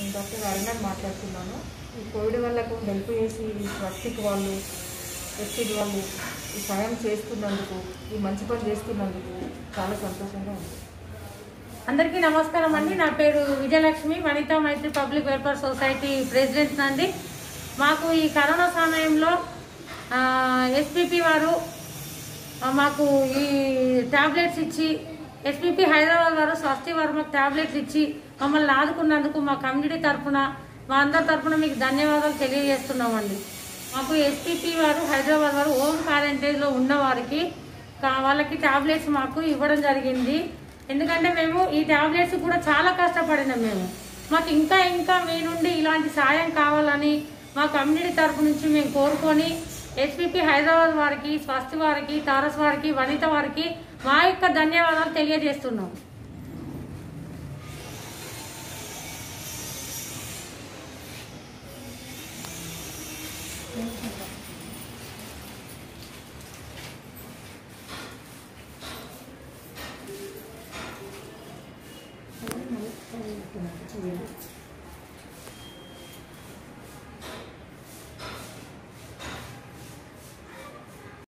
నేను డాక్టర్ అరుణన్ మాట్లాడుతున్నాను ఈ కోవిడ్ వాళ్ళకు హెల్ప్ చేసి ఈ స్వస్తిక్ వాళ్ళు ఎస్టిక్ వాళ్ళు ఈ సాయం చేస్తున్నందుకు ఈ మంచి పని చేస్తున్నందుకు చాలా సంతోషంగా ఉంది అందరికీ నమస్కారం అండి నా పేరు Vijayalakshmi Vanitha Maitri public welfare society president నండి మాకు ఈ కరోనా సమయంలో ఎస్పీపీ వారు ఆ, మాకు ఈ టాబ్లెట్స్ ఇచ్చి ఎస్పీపీ హైదరాబాద్ వారు స్వస్తి వారు మాకు టాబ్లెట్స్ ఇచ్చి మమ్మల్ని ఆదుకున్నందుకు మా కమ్యూనిటీ తరఫున మా అందరి తరఫున మీకు ధన్యవాదాలు తెలియజేస్తున్నామండి మాకు ఎస్పీపీ వారు హైదరాబాద్ వారు హోమ్ క్వారంటైన్లో ఉన్న వారికి కా- వాళ్ళకి టాబ్లెట్స్ మాకు ఇవ్వడం జరిగింది ఎందుకంటే మేము ఈ టాబ్లెట్స్ కూడా చాలా కష్టపడినాం మేము మాకు ఇంకా ఇంకా మీ నుండి ఇలాంటి సాయం కావాలని మా కమ్యూనిటీ తరపు నుంచి మేము కోరుకొని ఎస్పీపీ హైదరాబాద్ వారికి స్వస్తి వారికి తారస్ వారికి వనిత వారికి మా యొక్క ధన్యవాదాలు తెలియజేస్తున్నాం